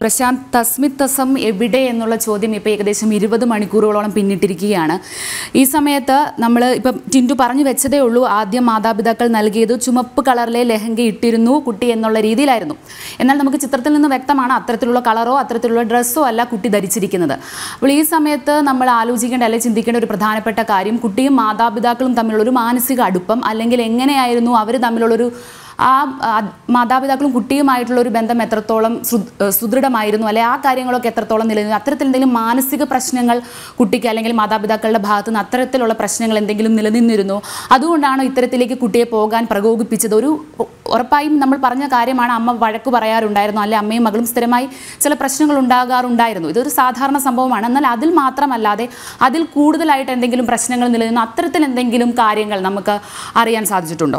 പ്രശാന്ത് തസ്മിത് തസം എവിടെ എന്നുള്ള ചോദ്യം ഇപ്പോൾ ഏകദേശം ഇരുപത് മണിക്കൂറുകളോളം പിന്നിട്ടിരിക്കുകയാണ് ഈ സമയത്ത് നമ്മൾ ഇപ്പം ടിൻറ്റു പറഞ്ഞു വെച്ചതേ ഉള്ളൂ ആദ്യം മാതാപിതാക്കൾ നൽകിയത് ചുമപ്പ് കളറിലെ ലെഹങ്ക ഇട്ടിരുന്നു കുട്ടി എന്നുള്ള രീതിയിലായിരുന്നു എന്നാൽ നമുക്ക് ചിത്രത്തിൽ നിന്ന് വ്യക്തമാണ് അത്തരത്തിലുള്ള കളറോ അത്തരത്തിലുള്ള ഡ്രസ്സോ അല്ല കുട്ടി ധരിച്ചിരിക്കുന്നത് അപ്പോൾ ഈ സമയത്ത് നമ്മൾ ആലോചിക്കേണ്ട അല്ലെങ്കിൽ ചിന്തിക്കേണ്ട ഒരു പ്രധാനപ്പെട്ട കാര്യം കുട്ടിയും മാതാപിതാക്കളും തമ്മിലുള്ള ഒരു മാനസിക അടുപ്പം അല്ലെങ്കിൽ എങ്ങനെയായിരുന്നു അവർ തമ്മിലുള്ളൊരു ആ ആ, മാതാപിതാക്കളും കുട്ടിയുമായിട്ടുള്ള ഒരു ബന്ധം എത്രത്തോളം സു- ഏഹ് സുദൃഢമായിരുന്നു അല്ലെ ആ കാര്യങ്ങളൊക്കെ എത്രത്തോളം നിലനിന്നു അത്തരത്തിൽ എന്തെങ്കിലും മാനസിക പ്രശ്നങ്ങൾ കുട്ടിക്ക് അല്ലെങ്കിൽ മാതാപിതാക്കളുടെ ഭാഗത്തു നിന്ന് അത്തരത്തിലുള്ള പ്രശ്നങ്ങൾ എന്തെങ്കിലും നിലനിന്നിരുന്നോ അതുകൊണ്ടാണോ ഇത്തരത്തിലേക്ക് കുട്ടിയെ പോകാൻ പ്രകോപിപ്പിച്ചത് ഒരു ഉ- ഉറപ്പായും നമ്മൾ പറഞ്ഞ കാര്യമാണ് അമ്മ വഴക്ക് പറയാറുണ്ടായിരുന്നു അല്ലെ അമ്മയും മകളും സ്ഥിരമായി ചില പ്രശ്നങ്ങൾ ഉണ്ടാകാറുണ്ടായിരുന്നു ഇതൊരു സാധാരണ സംഭവമാണ് എന്നാൽ അതിൽ മാത്രമല്ലാതെ അതിൽ കൂടുതലായിട്ട് എന്തെങ്കിലും പ്രശ്നങ്ങൾ നിലനിന്നു അത്തരത്തിൽ എന്തെങ്കിലും കാര്യങ്ങൾ നമുക്ക് അറിയാൻ സാധിച്ചിട്ടുണ്ടോ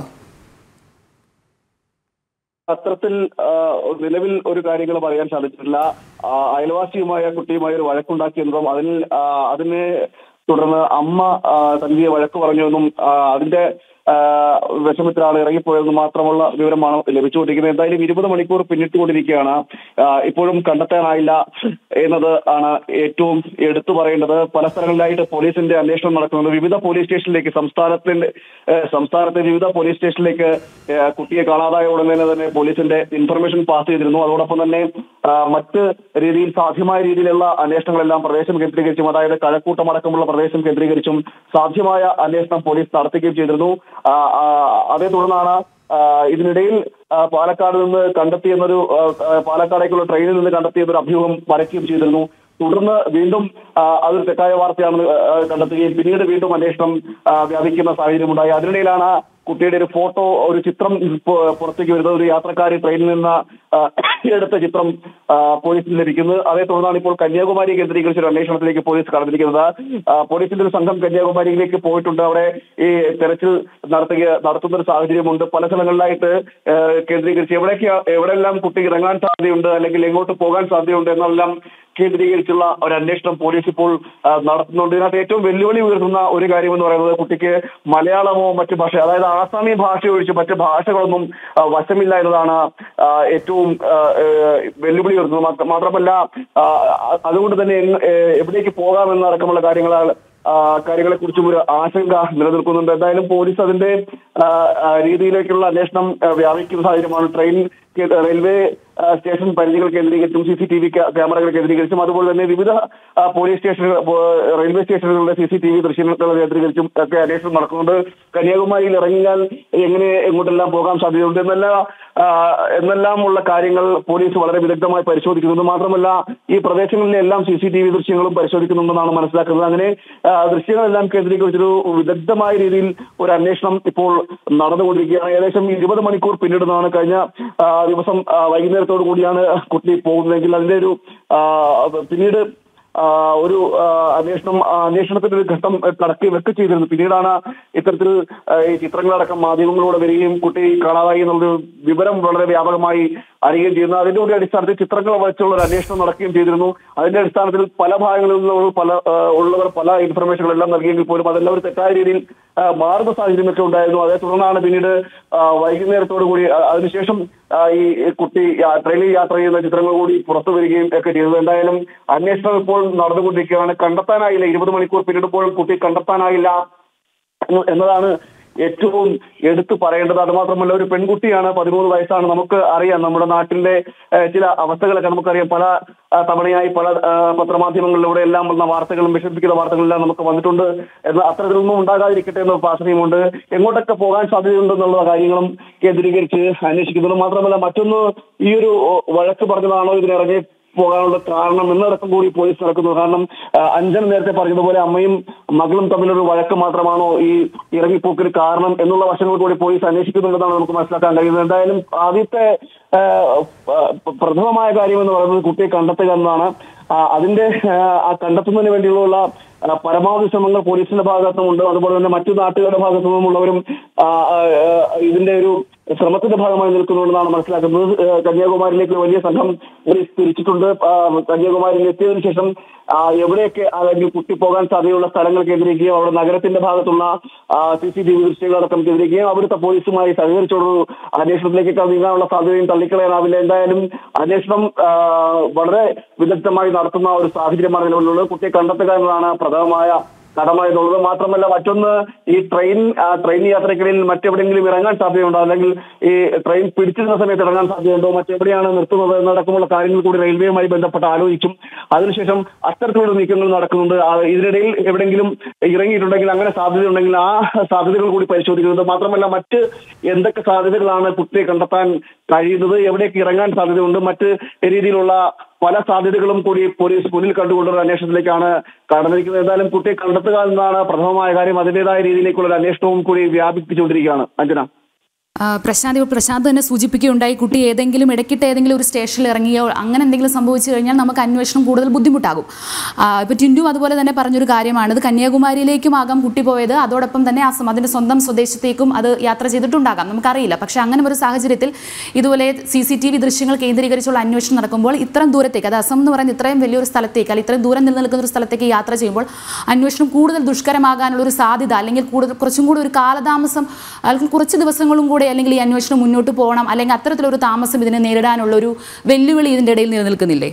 അത്തരത്തിൽ ആ, നിലവിൽ ഒരു കാര്യങ്ങളും അറിയാൻ സാധിച്ചിട്ടില്ല ആ, അയൽവാസിയുമായ കുട്ടിയുമായി ഒരു വഴക്കുണ്ടാക്കിയെന്നും അതിൽ ആ, അതിനെ തുടർന്ന് അമ്മ ആ, തനിയെ വഴക്ക് പറഞ്ഞെന്നും ആ, അതിന്റെ ആ, വിഷമത്തിലാണ് ഇറങ്ങിപ്പോയതെന്ന് മാത്രമുള്ള വിവരമാണ് ലഭിച്ചുകൊണ്ടിരിക്കുന്നത് എന്തായാലും ഇരുപത് മണിക്കൂർ പിന്നിട്ടുകൊണ്ടിരിക്കുകയാണ് ആ, ഇപ്പോഴും കണ്ടെത്താനായില്ല എന്നത് ആണ് ഏറ്റവും എടുത്തു പറയേണ്ടത് പല സ്ഥലങ്ങളിലായിട്ട് പോലീസിന്റെ അന്വേഷണം നടക്കുന്നത് വിവിധ പോലീസ് സ്റ്റേഷനിലേക്ക് സംസ്ഥാനത്തിന്റെ ഏഹ്, സംസ്ഥാനത്തെ വിവിധ പോലീസ് സ്റ്റേഷനിലേക്ക് ഏഹ്, കുട്ടിയെ കാണാതായ ഉടനെ തന്നെ പോലീസിന്റെ ഇൻഫർമേഷൻ പാസ് ചെയ്തിരുന്നു അതോടൊപ്പം തന്നെ ആ, മറ്റ് രീതിയിൽ സാധ്യമായ രീതിയിലുള്ള അന്വേഷണങ്ങളെല്ലാം പ്രദേശം കേന്ദ്രീകരിച്ചും അതായത് കഴക്കൂട്ടം അടക്കമുള്ള പ്രദേശം കേന്ദ്രീകരിച്ചും സാധ്യമായ അന്വേഷണം പോലീസ് നടത്തുകയും ചെയ്തിരുന്നു ആ, ആ, അതേ തുടർന്നാണ് ആ, ഇതിനിടയിൽ ആ, പാലക്കാട് നിന്ന് കണ്ടെത്തിയെന്നൊരു ആ, ആ, പാലക്കാടേക്കുള്ള ട്രെയിനിൽ നിന്ന് കണ്ടെത്തിയെന്നൊരു അഭ്യൂഹം പരക്കുകയും ചെയ്തിരുന്നു തുടർന്ന് വീണ്ടും ആ, അതൊരു തെറ്റായ വാർത്തയാണെന്ന് ആ, കണ്ടെത്തുകയും പിന്നീട് വീണ്ടും അന്വേഷണം ആ, വ്യാപിക്കുന്ന സാഹചര്യമുണ്ടായി അതിനിടയിലാണ് കുട്ടിയുടെ ഒരു ഫോട്ടോ ഒരു ചിത്രം പു- പുറത്തേക്ക് വരുന്നത് ഒരു യാത്രക്കാരി ട്രെയിനിൽ നിന്ന് ആ, എടുത്ത ചിത്രം ആ, പോലീസിന് ലഭിക്കുന്നത് അതേ തുടർന്നാണ് ഇപ്പോൾ കന്യാകുമാരി കേന്ദ്രീകരിച്ച ഒരു അന്വേഷണത്തിലേക്ക് പോലീസ് കടന്നിരിക്കുന്നത് ആ, പോലീസിന്റെ ഒരു സംഘം കന്യാകുമാരിയിലേക്ക് പോയിട്ടുണ്ട് അവിടെ ഈ തെരച്ചിൽ നടത്തുക നടത്തുന്ന ഒരു സാഹചര്യമുണ്ട് പല സ്ഥലങ്ങളിലായിട്ട് ആ, കേന്ദ്രീകരിച്ച് എവിടേക്ക് എവിടെയെല്ലാം കുട്ടി ഇറങ്ങാൻ സാധ്യതയുണ്ട് അല്ലെങ്കിൽ എങ്ങോട്ട് പോകാൻ സാധ്യതയുണ്ട് എന്നെല്ലാം കേന്ദ്രീകരിച്ചുള്ള ഒരു അന്വേഷണം പോലീസ് ഇപ്പോൾ ആ, നടത്തുന്നുണ്ട് ഇതിനകത്ത് ഏറ്റവും വെല്ലുവിളി ഉയർത്തുന്ന ഒരു കാര്യം എന്ന് പറയുന്നത് കുട്ടിക്ക് മലയാളമോ മറ്റു ഭാഷ അതായത് ആസാമി ഭാഷ ഒഴിച്ച് മറ്റ് ഭാഷകളൊന്നും ആ, വശമില്ല എന്നതാണ് ആ, ഏറ്റവും ആ, ഏ, വെല്ലുവിളി ഉയർത്തുന്നത് മാത്ര- മാത്രമല്ല ആ, അതുകൊണ്ട് തന്നെ എങ്- ഏ, എവിടേക്ക് പോകാമെന്നടക്കമുള്ള കാര്യങ്ങൾ കാര്യങ്ങളെ കുറിച്ചും ഒരു ആശങ്ക നിലനിൽക്കുന്നുണ്ട് എന്തായാലും പോലീസ് അതിന്റെ ആ, ആ, രീതിയിലേക്കുള്ള അന്വേഷണം ആ, വ്യാപിക്കുന്ന സാഹചര്യമാണ് ട്രെയിൻ കേ- റെയിൽവേ ആ, സ്റ്റേഷൻ പരിധികൾ കേന്ദ്രീകരിച്ചും സി സി ടി വി ക്യാമറകൾ കേന്ദ്രീകരിച്ചും അതുപോലെ തന്നെ വിവിധ ആ, പോലീസ് സ്റ്റേഷനുകൾ പോ- റെയിൽവേ സ്റ്റേഷനുകളുടെ സി സി ടി വി ദൃശ്യങ്ങൾ കേന്ദ്രീകരിച്ചും ഒക്കെ അന്വേഷണം നടക്കുന്നുണ്ട് കന്യാകുമാരിയിൽ ഇറങ്ങിയാൽ എങ്ങനെ എങ്ങോട്ടെല്ലാം പോകാൻ സാധ്യതയുണ്ട് എന്നെല്ലാം ആ, എന്നെല്ലാം ഉള്ള കാര്യങ്ങൾ പോലീസ് വളരെ വിദഗ്ധമായി പരിശോധിക്കുന്നുണ്ട് മാത്രമല്ല ഈ പ്രദേശങ്ങളിലെ എല്ലാം സി സി ടി വി ദൃശ്യങ്ങളും പരിശോധിക്കുന്നുണ്ടെന്നാണ് മനസ്സിലാക്കുന്നത് അങ്ങനെ ആ, ദൃശ്യങ്ങളെല്ലാം കേന്ദ്രീകരിച്ചൊരു വിദഗ്ധമായ രീതിയിൽ ഒരു അന്വേഷണം ഇപ്പോൾ നടന്നുകൊണ്ടിരിക്കുകയാണ് ഏകദേശം ഇരുപത് മണിക്കൂർ പിന്നിടുന്നതാണ് കഴിഞ്ഞ ആ, ദിവസം ആ, വൈകുന്നേരത്തോടു കൂടിയാണ് കുട്ടി പോകുന്നതെങ്കിൽ അതിന്റെ ഒരു ആ, പിന്നീട് ആ, ഒരു ആ, അന്വേഷണം ആ, അന്വേഷണത്തിന്റെ ഒരു ഘട്ടം കടക്കി വെക്ക് ചെയ്തിരുന്നു പിന്നീടാണ് ഇത്തരത്തിൽ ആ, ഈ ചിത്രങ്ങളടക്കം മാധ്യമങ്ങളിലൂടെ വരികയും കുട്ടി കാണാതായി എന്നുള്ളൊരു വിവരം വളരെ വ്യാപകമായി അറിയുകയും ചെയ്യുന്നു അതിന്റെ കൂടി അടിസ്ഥാനത്തിൽ ചിത്രങ്ങൾ വെച്ചുള്ള ഒരു അന്വേഷണം നടക്കുകയും ചെയ്തിരുന്നു അതിന്റെ അടിസ്ഥാനത്തിൽ പല ഭാഗങ്ങളിൽ നിന്നുള്ള പല ആ, ഉള്ളവർ പല ഇൻഫർമേഷനുകളെല്ലാം നൽകിയെങ്കിൽ പോലും അതെല്ലാം ഒരു തെറ്റായ രീതിയിൽ ആ, മാറുന്ന സാഹചര്യമൊക്കെ ഉണ്ടായിരുന്നു അതേ തുടർന്നാണ് പിന്നീട് ആ, വൈകുന്നേരത്തോടു കൂടി ആ, അതിനുശേഷം ആ, ഈ കുട്ടി യാ- ട്രെയിനിൽ യാത്ര ചെയ്യുന്ന ചിത്രങ്ങൾ കൂടി പുറത്തു വരികയും ഒക്കെ ചെയ്തത് എന്തായാലും അന്വേഷണം ഇപ്പോൾ നടന്നുകൊണ്ടിരിക്കുകയാണ് കണ്ടെത്താനായില്ല ഇരുപത് മണിക്കൂർ പിന്നിടുമ്പോഴും കുട്ടി കണ്ടെത്താനായില്ല എന്ന് എന്നതാണ് ഏറ്റവും എടുത്തു പറയേണ്ടത് അത് മാത്രമല്ല ഒരു പെൺകുട്ടിയാണ് പതിമൂന്ന് വയസ്സാണ് നമുക്ക് അറിയാം നമ്മുടെ നാട്ടിലെ ഏഹ്, ചില അവസ്ഥകളൊക്കെ നമുക്കറിയാം പല ആ, തവണയായി പല ആ, പത്രമാധ്യമങ്ങളിലൂടെ എല്ലാം വന്ന വാർത്തകളും വിഷമിപ്പിക്കുന്ന വാർത്തകളെല്ലാം നമുക്ക് വന്നിട്ടുണ്ട് എന്ന് അത്തരത്തിലൊന്നും ഉണ്ടാകാതിരിക്കട്ടെ എന്ന പ്രാർത്ഥനയുമുണ്ട് എങ്ങോട്ടൊക്കെ പോകാൻ സാധ്യതയുണ്ടെന്നുള്ള കാര്യങ്ങളും കേന്ദ്രീകരിച്ച് അന്വേഷിക്കുന്നുണ്ട് മാത്രമല്ല മറ്റൊന്ന് ഈ ഒരു ഓ, വഴക്ക് പറഞ്ഞതാണോ ഇതിനിറങ്ങി പോകാനുള്ള കാരണം എന്നടക്കം കൂടി പോലീസ് നടക്കുന്നു കാരണം ആ, അഞ്ജന നേരത്തെ പറഞ്ഞതുപോലെ അമ്മയും മകളും തമ്മിലൊരു വഴക്ക് മാത്രമാണോ ഈ ഇറങ്ങിപ്പോക്കിന് കാരണം എന്നുള്ള വശങ്ങൾ കൂടി പോലീസ് അന്വേഷിക്കുന്നുണ്ടെന്നാണ് നമുക്ക് മനസ്സിലാക്കാൻ കഴിയുന്നത് എന്തായാലും ആദ്യത്തെ ആ, ആ, പ്രഥമമായ കാര്യം എന്ന് പറയുന്നത് കുട്ടിയെ കണ്ടെത്തുക എന്നതാണ് ആ, അതിന്റെ ആ, ആ കണ്ടെത്തുന്നതിന് വേണ്ടിയുള്ള ആ, പരമാവധി ശ്രമങ്ങൾ പോലീസിന്റെ ഭാഗത്തുമുണ്ട് അതുപോലെ തന്നെ മറ്റു നാട്ടുകാരുടെ ഭാഗത്തു നിന്നുമുള്ളവരും ആ, ആ, ആ, ഇതിന്റെ ഒരു ശ്രമത്തിന്റെ ഭാഗമായി നിൽക്കുന്നുണ്ടെന്നാണ് മനസ്സിലാക്കുന്നത് ഏഹ് കന്യാകുമാരിയിലേക്ക് വലിയ സംഘം പോലീസ് തിരിച്ചിട്ടുണ്ട് ആ, കന്യാകുമാരിയിൽ എത്തിയതിനു ശേഷം ആ, എവിടെയൊക്കെ അല്ലെങ്കിൽ കുട്ടി പോകാൻ സാധ്യതയുള്ള സ്ഥലങ്ങൾ കേന്ദ്രീകരിക്കുകയും അവിടെ നഗരത്തിന്റെ ഭാഗത്തുള്ള സി സി ടി വി ദൃശ്യങ്ങളടക്കം കേന്ദ്രീകരിക്കുകയും അവിടുത്തെ പോലീസുമായി സഹകരിച്ചോട് അന്വേഷണത്തിലേക്കൊക്കെ നീങ്ങാനുള്ള സാധ്യതയും തള്ളിക്കളയാനാവില്ല എന്തായാലും അന്വേഷണം ആ, വളരെ വിദഗ്ധമായി നടത്തുന്ന ഒരു സാഹചര്യമാണ് നിലവിലുള്ളത് കുട്ടിയെ കണ്ടെത്തുക എന്നതാണ് പ്രഥമമായ കടമ എന്നുള്ളത് മാത്രമല്ല മറ്റൊന്ന് ഈ ട്രെയിൻ ആ, ട്രെയിൻ യാത്രക്കിടയിൽ മറ്റെവിടെയെങ്കിലും ഇറങ്ങാൻ സാധ്യതയുണ്ടോ അല്ലെങ്കിൽ ഈ ട്രെയിൻ പിടിച്ചിരുന്ന സമയത്ത് ഇറങ്ങാൻ സാധ്യതയുണ്ടോ മറ്റെവിടെയാണ് നിർത്തുന്നത് എന്നടക്കമുള്ള കാര്യങ്ങൾ കൂടി റെയിൽവേയുമായി ബന്ധപ്പെട്ട് ആലോചിക്കും അതിനുശേഷം അത്തരത്തിലുള്ള നീക്കങ്ങൾ നടക്കുന്നുണ്ട് ആ, ഇതിനിടയിൽ എവിടെയെങ്കിലും ഇറങ്ങിയിട്ടുണ്ടെങ്കിൽ അങ്ങനെ സാധ്യതയുണ്ടെങ്കിൽ ആ സാധ്യതകൾ കൂടി പരിശോധിക്കുന്നത് മാത്രമല്ല മറ്റ് എന്തൊക്കെ സാധ്യതകളാണ് കുട്ടിയെ കണ്ടെത്താൻ കഴിയുന്നത് എവിടേക്ക് ഇറങ്ങാൻ സാധ്യതയുണ്ട് മറ്റ് രീതിയിലുള്ള പല സാധ്യതകളും കൂടി പോലീസ് മുന്നിൽ കണ്ടുകൊണ്ടുള്ള അന്വേഷണത്തിലേക്കാണ് കടന്നിരിക്കുന്നത് എന്തായാലും കുട്ടിയെ കണ്ടെത്തുക എന്നതാണ് പ്രഥമമായ കാര്യം അതിന്റേതായ രീതിയിലേക്കുള്ള ഒരു അന്വേഷണവും കൂടി വ്യാപിപ്പിച്ചുകൊണ്ടിരിക്കുകയാണ് അഞ്ജന ആ, പ്രശാന്ത് ഇപ്പോൾ പ്രശാന്ത് തന്നെ സൂചിപ്പിക്കുകയുണ്ടായി കുട്ടി ഏതെങ്കിലും ഇടയ്ക്കിട്ട് ഏതെങ്കിലും ഒരു സ്റ്റേഷനിൽ ഇറങ്ങിയോ അങ്ങനെ എന്തെങ്കിലും സംഭവിച്ചു കഴിഞ്ഞാൽ നമുക്ക് അന്വേഷണം കൂടുതൽ ബുദ്ധിമുട്ടാകും ആ, ഇപ്പോൾ ടിൻഡു അതുപോലെ തന്നെ പറഞ്ഞൊരു കാര്യമാണ് ഇത് കന്യാകുമാരിയിലേക്കുമാകാം കുട്ടി പോയത് അതോടൊപ്പം തന്നെ ആ സം- അതിൻ്റെ സ്വന്തം സ്വദേശത്തേക്കും അത് യാത്ര ചെയ്തിട്ടുണ്ടാകാം നമുക്കറിയില്ല പക്ഷേ അങ്ങനെ ഒരു സാഹചര്യത്തിൽ ഇതുപോലെ സി സി ടി വി ദൃശ്യങ്ങൾ കേന്ദ്രീകരിച്ചുള്ള അന്വേഷണം നടക്കുമ്പോൾ ഇത്രയും ദൂരത്തേക്ക് അത് അസം എന്ന് പറയുന്ന ഇത്രയും വലിയൊരു സ്ഥലത്തേക്ക് അല്ലെങ്കിൽ ഇത്രയും ദൂരം നിലനിൽക്കുന്ന ഒരു സ്ഥലത്തേക്ക് യാത്ര ചെയ്യുമ്പോൾ അന്വേഷണം കൂടുതൽ ദുഷ്കരമാകാനുള്ള ഒരു സാധ്യത അല്ലെങ്കിൽ കൂടുതൽ കുറച്ചും കൂടി ഒരു കാലതാമസം അല്ലെങ്കിൽ കുറച്ച് ദിവസങ്ങളും കൂടെ അല്ലെങ്കിൽ ഈ അന്വേഷണം മുന്നോട്ട് പോകണം അല്ലെങ്കിൽ അത്തരത്തിലൊരു താമസം ഇതിനെ നേരിടാനുള്ള ഒരു വെല്ലുവിളി ഇതിൻ്റെ ഇടയിൽ നിലനിൽക്കുന്നില്ലേ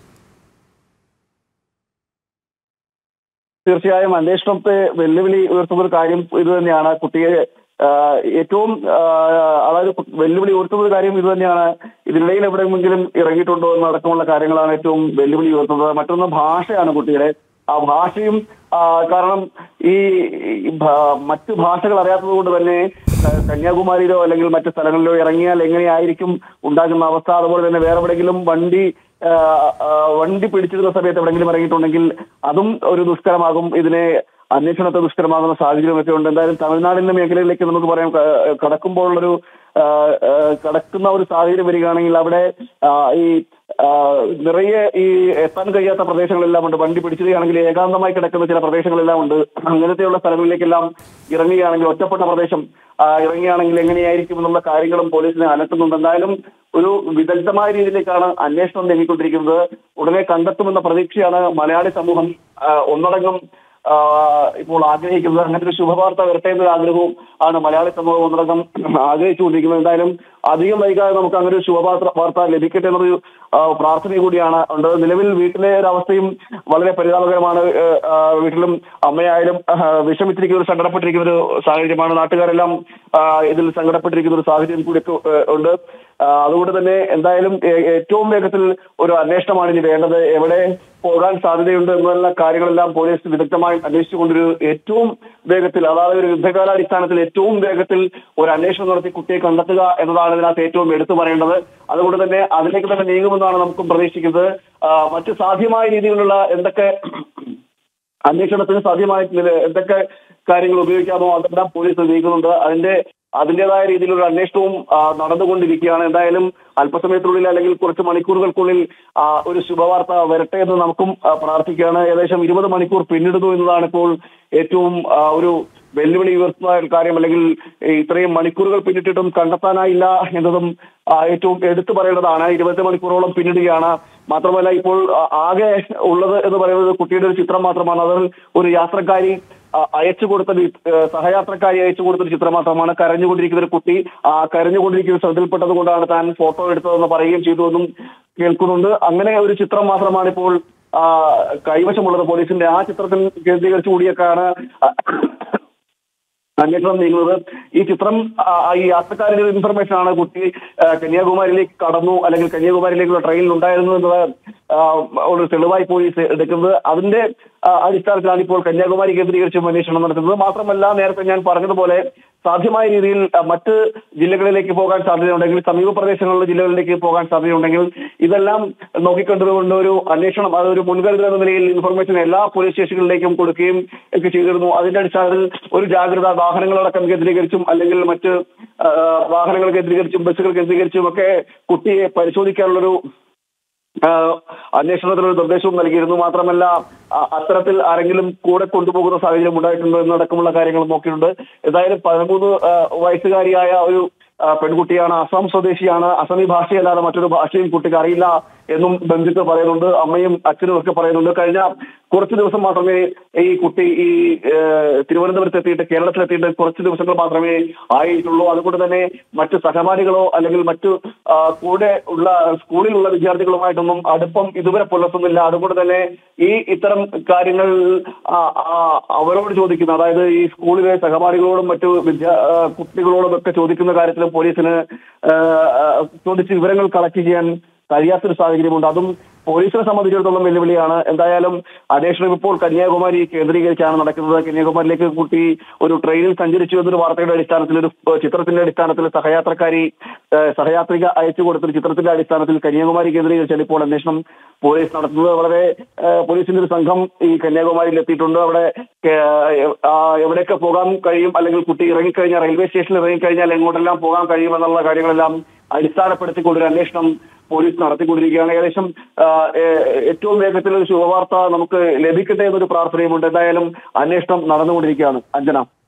തീർച്ചയായും അന്വേഷണത്തെ വെല്ലുവിളി ഉയർത്തുന്ന ഒരു കാര്യം ഇത് തന്നെയാണ് കുട്ടിയെ ആ, ഏറ്റവും ആ, അതായത് കു- വെല്ലുവിളി ഉയർത്തുന്ന ഒരു കാര്യം ഇത് തന്നെയാണ് ഇതിനിടയിൽ എവിടെയെങ്കിലും ഇറങ്ങിയിട്ടുണ്ടോ എന്നടക്കമുള്ള കാര്യങ്ങളാണ് ഏറ്റവും വെല്ലുവിളി ഉയർത്തുന്നത് മറ്റൊന്ന് ഭാഷയാണ് കുട്ടിയുടെ ആ ഭാഷയും ആ, കാരണം ഈ ഈ ഭ- മറ്റ് ഭാഷകൾ അറിയാത്തത് കൊണ്ട് തന്നെ ആ, കന്യാകുമാരിയിലോ അല്ലെങ്കിൽ മറ്റ് സ്ഥലങ്ങളിലോ ഇറങ്ങിയാൽ എങ്ങനെയായിരിക്കും ഉണ്ടാകുന്ന അവസ്ഥ അതുപോലെ തന്നെ വേറെ എവിടെയെങ്കിലും വണ്ടി ആ, ആ, വണ്ടി പിടിച്ചിരുന്ന സമയത്ത് എവിടെയെങ്കിലും ഇറങ്ങിയിട്ടുണ്ടെങ്കിൽ അതും ഒരു ദുഷ്കരമാകും ഇതിനെ അന്വേഷണത്തെ ദുഷ്കരമാകുന്ന സാഹചര്യമൊക്കെ ഉണ്ട് എന്തായാലും തമിഴ്നാടിന്റെ മേഖലയിലേക്ക് നമുക്ക് പറയാം ക- കടക്കുമ്പോഴുള്ളൊരു ആ, ആ, കടക്കുന്ന ഒരു സാഹചര്യം വരികയാണെങ്കിൽ അവിടെ ആ, ഈ ആ, നിറയെ ഈ എത്താൻ കഴിയാത്ത പ്രദേശങ്ങളെല്ലാം ഉണ്ട് വണ്ടി പിടിച്ചിരിക്കുകയാണെങ്കിൽ ഏകാന്തമായി കിടക്കുന്ന ചില പ്രദേശങ്ങളെല്ലാം ഉണ്ട് അങ്ങനത്തെയുള്ള സ്ഥലങ്ങളിലേക്കെല്ലാം ഇറങ്ങുകയാണെങ്കിൽ ഒറ്റപ്പെട്ട പ്രദേശം ആ, ഇറങ്ങുകയാണെങ്കിൽ എങ്ങനെയായിരിക്കും എന്നുള്ള കാര്യങ്ങളും പോലീസിനെ അലട്ടുന്നുണ്ട് എന്തായാലും ഒരു വിദഗ്ധമായ രീതിയിലേക്കാണ് അന്വേഷണം നീങ്ങിക്കൊണ്ടിരിക്കുന്നത് ഉടനെ കണ്ടെത്തുമെന്ന പ്രതീക്ഷയാണ് മലയാളി സമൂഹം ആ, ഒന്നടങ്കം ആ, ഇപ്പോൾ ആഗ്രഹിക്കുന്നത് അങ്ങനെ ഒരു ശുഭവാർത്ത വരട്ടെ എന്നൊരു ആഗ്രഹവും ആണ് മലയാളി സമൂഹം ഒന്നടങ്കം ആഗ്രഹിച്ചുകൊണ്ടിരിക്കുന്നത് എന്തായാലും അധികം വൈകാതെ നമുക്ക് അങ്ങനെ ഒരു ശുഭവാർത്ത വാർത്ത ലഭിക്കട്ടെ എന്നൊരു ആ, പ്രാർത്ഥന കൂടിയാണ് ഉണ്ട് നിലവിൽ വീട്ടിലെ ഒരു അവസ്ഥയും വളരെ പരിതാപകരമാണ് ഏ, ആ, വീട്ടിലും അമ്മയായാലും ആ, വിഷമിച്ചിരിക്കുന്ന ഒരു സങ്കടപ്പെട്ടിരിക്കുന്ന ഒരു സാഹചര്യമാണ് നാട്ടുകാരെല്ലാം ആ, ഇതിൽ സങ്കടപ്പെട്ടിരിക്കുന്ന ഒരു സാഹചര്യം കൂടി ഒക്കെ, ഏ, ഉണ്ട് ആ, അതുകൊണ്ട് തന്നെ എന്തായാലും ഏ- ഏറ്റവും വേഗത്തിൽ ഒരു അന്വേഷണമാണ് ഇനി വേണ്ടത് എവിടെ പോകാൻ സാധ്യതയുണ്ട് എന്നുള്ള കാര്യങ്ങളെല്ലാം പോലീസ് വിദഗ്ധമായി അന്വേഷിച്ചുകൊണ്ടൊരു ഏറ്റവും വേഗത്തിൽ അതായത് ഒരു യുദ്ധകാലാടിസ്ഥാനത്തിൽ ഏറ്റവും വേഗത്തിൽ ഒരു അന്വേഷണം നടത്തി കുട്ടിയെ കണ്ടെത്തുക എന്നതാണ് ഇതിനകത്ത് ഏറ്റവും എടുത്തു പറയേണ്ടത് അതുകൊണ്ട് തന്നെ അതിലേക്ക് തന്നെ നീങ്ങുമെന്നാണ് നമുക്കും പ്രതീക്ഷിക്കുന്നത് ആ, മറ്റ് സാധ്യമായ രീതിയിലുള്ള എന്തൊക്കെ അന്വേഷണത്തിന് സാധ്യമായ നില- എന്തൊക്കെ കാര്യങ്ങൾ ഉപയോഗിക്കാമോ അതെല്ലാം പോലീസ് നീക്കുന്നുണ്ട് അതിന്റെ അതിന്റേതായ രീതിയിലുള്ള അന്വേഷണവും ആ, നടന്നുകൊണ്ടിരിക്കുകയാണ് എന്തായാലും അല്പസമയത്തിനുള്ളിൽ അല്ലെങ്കിൽ കുറച്ച് മണിക്കൂറുകൾക്കുള്ളിൽ ആ, ഒരു ശുഭവാർത്ത വരട്ടെ എന്ന് നമുക്കും ആ, പ്രാർത്ഥിക്കുകയാണ് ഏകദേശം ഇരുപത് മണിക്കൂർ പിന്നിടുന്നു എന്നതാണ് ഇപ്പോൾ ഏറ്റവും ആ, ഒരു വെല്ലുവിളി ഉയർത്തുന്ന ഒരു കാര്യം അല്ലെങ്കിൽ ഈ ഇത്രയും മണിക്കൂറുകൾ പിന്നിട്ടിട്ടും കണ്ടെത്താനായില്ല എന്നതും ആ, ഏറ്റവും എടുത്തു പറയേണ്ടതാണ് ഇരുപത്തി മണിക്കൂറോളം പിന്നിടുകയാണ് മാത്രമല്ല ഇപ്പോൾ ആ, ആകെ ഉള്ളത് എന്ന് പറയുന്നത് കുട്ടിയുടെ ഒരു ചിത്രം മാത്രമാണ് അതിൽ ഒരു യാത്രക്കാരി ആ, അയച്ചു കൊടുത്ത വി- ഏ, സഹയാത്രക്കാരി അയച്ചു കൊടുത്ത ഒരു ചിത്രം മാത്രമാണ് കരഞ്ഞുകൊണ്ടിരിക്കുന്ന ഒരു കുട്ടി ആ കരഞ്ഞുകൊണ്ടിരിക്കുന്ന ശ്രദ്ധയിൽപ്പെട്ടത് കൊണ്ടാണ് താൻ ഫോട്ടോ എടുത്തതെന്ന് പറയുകയും ചെയ്തു എന്നും കേൾക്കുന്നുണ്ട് അങ്ങനെ ഒരു ചിത്രം മാത്രമാണ് ഇപ്പോൾ ആ, കൈവശമുള്ളത് പോലീസിന്റെ ആ ചിത്രത്തിൽ കേന്ദ്രീകരിച്ചു കൂടിയൊക്കെയാണ് അന്വേഷണം നീങ്ങുന്നത് ഈ ചിത്രം ആ, ഈ യാത്രക്കാരുടെ ഒരു ഇൻഫർമേഷൻ ആണ് കുട്ടി ആ, കന്യാകുമാരിയിലേക്ക് കടന്നു അല്ലെങ്കിൽ കന്യാകുമാരിയിലേക്കുള്ള ട്രെയിനിൽ ഉണ്ടായിരുന്നു എന്നത് ആ, ഒരു തെളിവായി പോലീസ് എടുക്കുന്നത് അതിന്റെ ആ, അടിസ്ഥാനത്തിലാണ് ഇപ്പോൾ കന്യാകുമാരി കേന്ദ്രീകരിച്ചും അന്വേഷണം നടത്തുന്നത് മാത്രമല്ല നേരത്തെ ഞാൻ പറഞ്ഞതുപോലെ സാധ്യമായ രീതിയിൽ ആ, മറ്റ് ജില്ലകളിലേക്ക് പോകാൻ സാധ്യതയുണ്ടെങ്കിൽ സമീപ പ്രദേശങ്ങളിലെ ജില്ലകളിലേക്ക് പോകാൻ സാധ്യതയുണ്ടെങ്കിൽ ഇതെല്ലാം നോക്കിക്കണ്ടുകൊണ്ട് ഒരു അന്വേഷണം അതൊരു മുൻകരുതൽ എന്ന നിലയിൽ ഇൻഫർമേഷൻ എല്ലാ പോലീസ് സ്റ്റേഷനുകളിലേക്കും കൊടുക്കുകയും ഒക്കെ ചെയ്തിരുന്നു അതിന്റെ അടിസ്ഥാനത്തിൽ ഒരു ജാഗ്രത വാഹനങ്ങളടക്കം കേന്ദ്രീകരിച്ചും അല്ലെങ്കിൽ മറ്റ് ആ, വാഹനങ്ങൾ കേന്ദ്രീകരിച്ചും ബസ്സുകൾ കേന്ദ്രീകരിച്ചും ഒക്കെ കുട്ടിയെ പരിശോധിക്കാനുള്ളൊരു ആഹ് അന്വേഷണത്തിനൊരു നിർദ്ദേശവും നൽകിയിരുന്നു മാത്രമല്ല അ- അത്തരത്തിൽ ആരെങ്കിലും കൂടെ കൊണ്ടുപോകുന്ന സാഹചര്യം ഉണ്ടായിട്ടുണ്ടോ എന്നടക്കമുള്ള കാര്യങ്ങൾ നോക്കിയിട്ടുണ്ട് ഏതായാലും പതിമൂന്ന് ആഹ് വയസ്സുകാരിയായ ഒരു ആ, പെൺകുട്ടിയാണ് അസം സ്വദേശിയാണ് അസമി ഭാഷയല്ലാതെ മറ്റൊരു ഭാഷയും കുട്ടിക്ക് അറിയില്ല എന്നും ബന്ധുക്കൾ പറയുന്നുണ്ട് അമ്മയും അച്ഛനും ഒക്കെ പറയുന്നുണ്ട് കഴിഞ്ഞ കുറച്ച് ദിവസം മാത്രമേ ഈ കുട്ടി ഈ ഏഹ്, തിരുവനന്തപുരത്ത് എത്തിയിട്ട് കേരളത്തിലെത്തിയിട്ട് കുറച്ച് ദിവസങ്ങൾ മാത്രമേ ആയിട്ടുള്ളൂ അതുകൊണ്ട് തന്നെ മറ്റു സഹപാഠികളോ അല്ലെങ്കിൽ മറ്റു ആ, കൂടെ ഉള്ള സ്കൂളിലുള്ള വിദ്യാർത്ഥികളുമായിട്ടൊന്നും അടുപ്പം ഇതുവരെ പുലർത്തുന്നില്ല അതുകൊണ്ട് തന്നെ ഈ ഇത്തരം കാര്യങ്ങൾ ആ, ആ, അവരോട് ചോദിക്കുന്ന അതായത് ഈ സ്കൂളിലെ സഹപാഠികളോടും മറ്റു വിദ്യാ ആ, കുട്ടികളോടും ഒക്കെ ചോദിക്കുന്ന കാര്യത്തിൽ പോലീസിന് ആ, ആ, ചോദിച്ച് വിവരങ്ങൾ കളക്ട് ചെയ്യാൻ കഴിയാത്തൊരു സാഹചര്യമുണ്ട് അതും പോലീസിനെ സംബന്ധിച്ചിടത്തോളം വെല്ലുവിളിയാണ് എന്തായാലും അന്വേഷണം ഇപ്പോൾ കന്യാകുമാരി കേന്ദ്രീകരിച്ചാണ് നടക്കുന്നത് കന്യാകുമാരിയിലേക്ക് കുട്ടി ഒരു ട്രെയിനിൽ സഞ്ചരിച്ചു എന്നൊരു വാർത്തയുടെ അടിസ്ഥാനത്തിൽ ഒരു ഏഹ്, ചിത്രത്തിന്റെ അടിസ്ഥാനത്തിൽ സഹയാത്രക്കാരി ഏഹ്, സഹയാത്രിക അയച്ചു കൊടുത്തൊരു ചിത്രത്തിന്റെ അടിസ്ഥാനത്തിൽ കന്യാകുമാരി കേന്ദ്രീകരിച്ചാണ് ഇപ്പോൾ അന്വേഷണം പോലീസ് നടത്തുന്നത് വളരെ ഏഹ്, പോലീസിന്റെ ഒരു സംഘം ഈ കന്യാകുമാരിയിൽ എത്തിയിട്ടുണ്ട് അവിടെ ഏഹ്, ആ, എവിടെയൊക്കെ പോകാൻ കഴിയും അല്ലെങ്കിൽ കുട്ടി ഇറങ്ങിക്കഴിഞ്ഞാൽ റെയിൽവേ സ്റ്റേഷനിൽ ഇറങ്ങിക്കഴിഞ്ഞാൽ എങ്ങോട്ടെല്ലാം പോകാൻ കഴിയുമെന്നുള്ള കാര്യങ്ങളെല്ലാം അടിസ്ഥാനപ്പെടുത്തിക്കൊണ്ടൊരു അന്വേഷണം പോലീസ് നടത്തിക്കൊണ്ടിരിക്കുകയാണ് ഏകദേശം ആ, ഏ- ഏറ്റവും വേഗത്തിൽ ഒരു ശുഭവാർത്ത നമുക്ക് ലഭിക്കട്ടെ എന്നൊരു പ്രാർത്ഥനയുമുണ്ട് എന്തായാലും അന്വേഷണം നടന്നുകൊണ്ടിരിക്കുകയാണ് അഞ്ജന